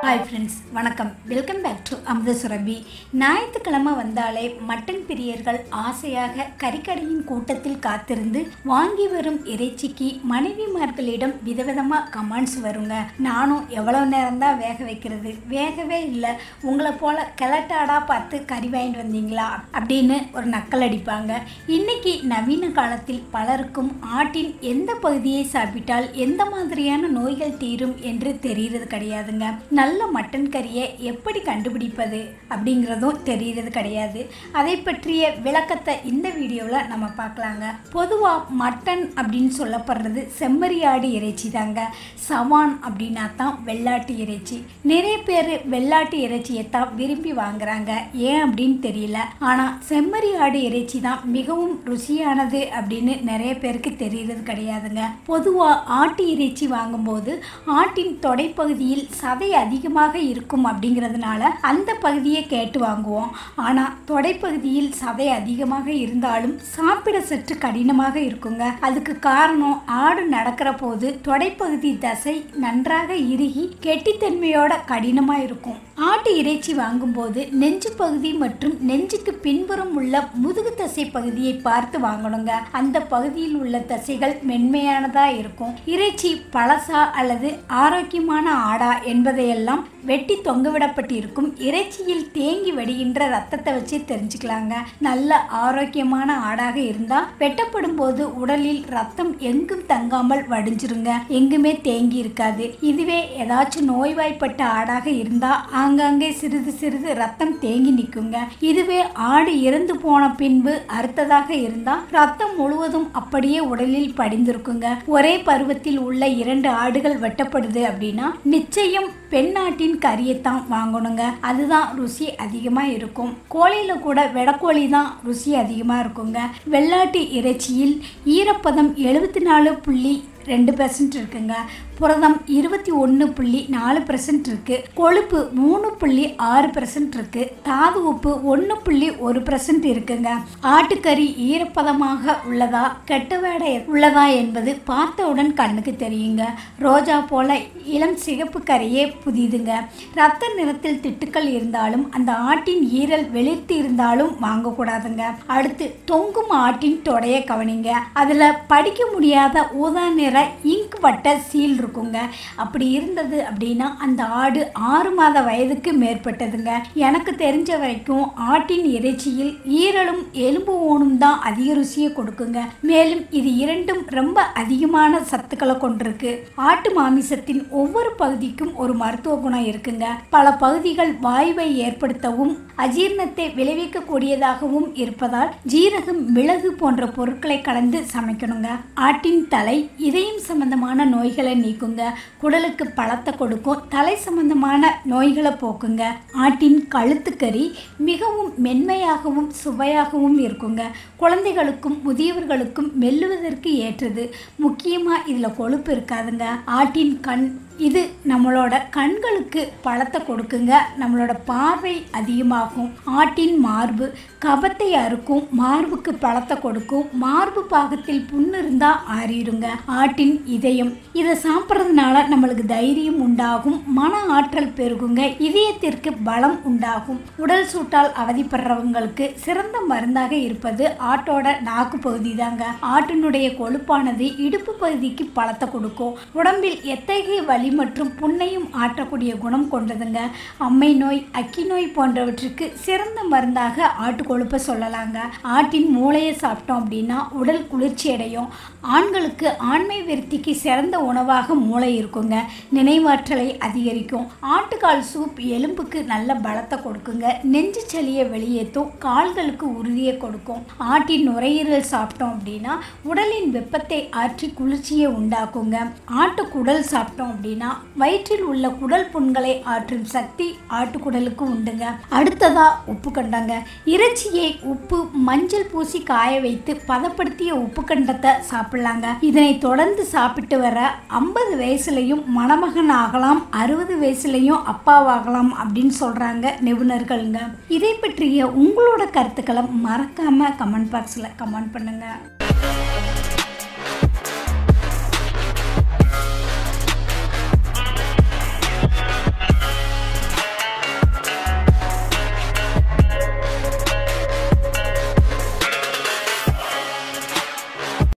hi friends வணக்கம் welcome back to Amutha Surabhi ஞாயிற்றுக்கிழமை வந்தாலே மட்டன் பிரியர்கள் ஆசையாக கறிக்கடையின் கூட்டத்தில் காத்திருந்து வாங்கி வரும் இறைச்சிக்கு மனைவிமார்களிடம் விதவிதமாக கமெண்ட்ஸ் வருங்க நானும் எவ்வளோ நேரம் தான் வேக வைக்கிறது வேகவே இல்லை உங்களை போல கிளட்டாடா பார்த்து கறி வாங்கிட்டு வந்தீங்களா அப்படின்னு ஒரு நக்கல் அடிப்பாங்க இன்னைக்கு நவீன காலத்தில் பலருக்கும் ஆட்டின் எந்த பகுதியை சாப்பிட்டால் எந்த மாதிரியான நோய்கள் தீரும் என்று தெரிகிறது கிடையாதுங்க நல்ல மட்டன் கறியை எப்படி கண்டுபிடிப்பது அப்படிங்கிறதும் தெரிகிறது கிடையாது அதை பற்றிய விளக்கத்தை இந்த வீடியோவில் நம்ம பார்க்கலாங்க பொதுவாக மட்டன் அப்படின்னு சொல்லப்படுறது செம்மறியாடு இறைச்சி தாங்க சவான் அப்படின்னா தான் வெள்ளாட்டு இறைச்சி நிறைய பேர் வெள்ளாட்டு இறைச்சியை தான் விரும்பி வாங்குறாங்க ஏன் அப்படின்னு தெரியல ஆனால் செம்மறி ஆடு இறைச்சி தான் மிகவும் ருசியானது அப்படின்னு நிறைய பேருக்கு தெரிகிறது கிடையாதுங்க பொதுவாக ஆட்டு இறைச்சி வாங்கும்போது ஆட்டின் தொடைப்பகுதியில் சதை அதிகமாக இருக்கும் அப்படிங்கிறதுனால அந்த பகுதியை கேட்டு வாங்குவோம் ஆனால் தொடைப்பகுதியில் சதை அதிகமாக இருந்தாலும் சாப்பிட சற்று கடினமாக இருக்குங்க அதுக்கு காரணம் ஆடு நடக்கிற போது தொடைப்பகுதி தசை நன்றாக இறுகி கெட்டித்தன்மையோட கடினமாக இருக்கும் ஆட்டு இறைச்சி வாங்கும்போது நெஞ்சு பகுதி மற்றும் நெஞ்சுக்கு பின்புறம் உள்ள முதுகு தசை பகுதியை பார்த்து வாங்கணுங்க அந்த பகுதியில் உள்ள தசைகள் மென்மையானதா இருக்கும் இறைச்சி பழசா அல்லது ஆரோக்கியமான ஆடா என்பதையெல்லாம் வெட்டி தொங்கவிடப்பட்டிருக்கும் இறைச்சியில் தேங்கி வடிகின்ற ரத்தத்தை வச்சு தெரிஞ்சுக்கலாங்க நல்ல ஆரோக்கியமான ஆடாக இருந்தா வெட்டப்படும் போது உடலில் ரத்தம் எங்கும் தங்காமல் வடிஞ்சிருங்க எங்குமே தேங்கி இருக்காது இதுவே ஏதாச்சும் நோய்வாய்ப்பட்ட ஆடாக இருந்தா ஆங்காங்கே சிறிது சிறிது ரத்தம் தேங்கி நிற்குங்க இதுவே ஆடு இறந்து போன பின்பு அறுத்ததாக இருந்தா ரத்தம் முழுவதும் அப்படியே உடலில் படிந்திருக்குங்க ஒரே பருவத்தில் உள்ள இரண்டு ஆடுகள் வெட்டப்படுது அப்படின்னா நிச்சயம் பெண்ணாட்டின் கறியைத்தான் வாங்கணுங்க அதுதான் ருசி அதிகமாக இருக்கும் கோழியில் கூட வெடக்கோழி தான் ருசி அதிகமாக இருக்குங்க வெள்ளாட்டு இறைச்சியில் ஈரப்பதம் எழுபத்தி நாலு புள்ளி ரெண்டு பெர்சன்ட் இருக்குங்க புரதம் இருபத்தி ஒன்று புள்ளி நாலு பெர்சன்ட் இருக்கு கொழுப்பு மூணு புள்ளி ஆறு பெர்சன்ட் இருக்கு தாது உப்பு ஒன்று புள்ளி ஒரு பெர்சன்ட் இருக்குங்க ஆட்டுக்கறி ஈரப்பதமாக உள்ளதா கெட்ட வேடை உள்ளதா என்பது பார்த்தவுடன் கண்ணுக்கு தெரியுங்க ரோஜா போல இளம் சிகப்பு கறியே புதிதுங்க ரத்த நிறத்தில் திட்டுக்கள் இருந்தாலும் அந்த ஆட்டின் ஈரல் வெளிர்த்து இருந்தாலும் வாங்கக்கூடாதுங்க அடுத்து தொங்கும் ஆட்டின் தொடைய கவனிங்க அதில் படிக்க முடியாத ஊதா நிற இங்க் வட்ட சீல் இருக்குங்க அப்படி இருந்தது அப்படின்னா அந்த ஆடு ஆறு மாத வயதுக்கு மேற்பட்டதுங்க எனக்கு தெரிஞ்ச வரைக்கும் ஆட்டின் இறைச்சியில் ஈரலும் எலும்பு ஓணும் தான் அதிக ருசியை கொடுக்குங்க மேலும் இது இரண்டும் ரொம்ப அதிகமான சத்துக்களை கொண்டிருக்கு ஆட்டு மாமிசத்தின் ஒவ்வொரு பகுதிக்கும் ஒரு மருத்துவ குணம் இருக்குங்க பல பகுதிகள் வாயுவை ஏற்படுத்தவும் அஜீரணத்தை விளைவிக்கக்கூடியதாகவும் இருப்பதால் ஜீரகம் மிளகு போன்ற பொருட்களை கலந்து சமைக்கணுங்க ஆட்டின் தலை இதயம் சம்பந்தமான நோய்களை நீக்குங்க குடலுக்கு பழத்தை கொடுக்கும் தலை சம்பந்தமான நோய்களை போக்குங்க ஆட்டின் கழுத்துக்கறி மிகவும் மென்மையாகவும் சுவையாகவும் இருக்குங்க குழந்தைகளுக்கும் முதியவர்களுக்கும் மெல்லுவதற்கு ஏற்றது முக்கியமாக இதில் கொழுப்பு இருக்காதுங்க ஆட்டின் கண் இது நம்மளோட கண்களுக்கு பழத்தை கொடுக்குங்க நம்மளோட பார்வை அதிகமாகும் ஆட்டின் மார்பு கபத்தை அறுக்கும் மார்புக்கு பழத்தை கொடுக்கும் மார்பு பாகத்தில் புண்ணு இருந்தால் ஆறிடுங்க ஆட்டின் இதயம் இதை சாப்பிட்றதுனால நம்மளுக்கு தைரியம் உண்டாகும் மன ஆற்றல் பெருகுங்க இதயத்திற்கு பலம் உண்டாகும் உடல் சூட்டால் அவதிப்படுறவங்களுக்கு சிறந்த மருந்தாக இருப்பது ஆட்டோட நாக்கு பகுதி தாங்க ஆட்டினுடைய கொழுப்பானது இடுப்பு பகுதிக்கு பழத்தை கொடுக்கும் உடம்பில் எத்தகைய வலி மற்றும் புண்ணையும் ஆற்றக்கூடிய குணம் கொண்டதுங்க அம்மை நோய் அக்கி நோய் போன்றவற்றுக்கு சிறந்த மருந்தாக ஆட்டு கொழுப்பை சொல்லலாங்க ஆட்டின் மூளையை சாப்பிட்டோம் அப்படின்னா உடல் குளிர்ச்சி அடையும் ஆண்களுக்கு ஆண்மை விருத்திக்கு சிறந்த உணவாக மூளை இருக்குங்க நினைவாற்றலை அதிகரிக்கும் ஆட்டுக்கால் சூப் எலும்புக்கு நல்ல பலத்தை கொடுக்குங்க நெஞ்சு சளியை வெளியேற்றும் கால்களுக்கு உறுதியை கொடுக்கும் ஆட்டின் நுரையீரல் சாப்பிட்டோம் அப்படின்னா உடலின் வெப்பத்தை ஆற்றி குளிர்ச்சியை உண்டாக்குங்க ஆட்டு குடல் சாப்பிட்டோம் அப்படின்னா வயிற்றில் உள்ள குடல் புண்களை ஆற்றும் சக்தி ஆட்டுக்குடலுக்கு உண்டுங்க அடுத்ததா உப்பு கண்டங்க இறைச்சியை உப்பு மஞ்சள் பூசி காய வைத்து பதப்படுத்திய உப்பு கண்டத்தை சாப்பிடலாங்க இதனை தொடர்ந்து சாப்பிட்டு வர ஐம்பது வயசுலையும் மணமகன் ஆகலாம் அறுபது வயசுலையும் அப்பாவாகலாம் அப்படின்னு சொல்றாங்க நிபுணர்கள்ங்க இதை பற்றிய உங்களோட கருத்துக்களை மறக்காம கமெண்ட் பாக்ஸில் கமெண்ட் பண்ணுங்க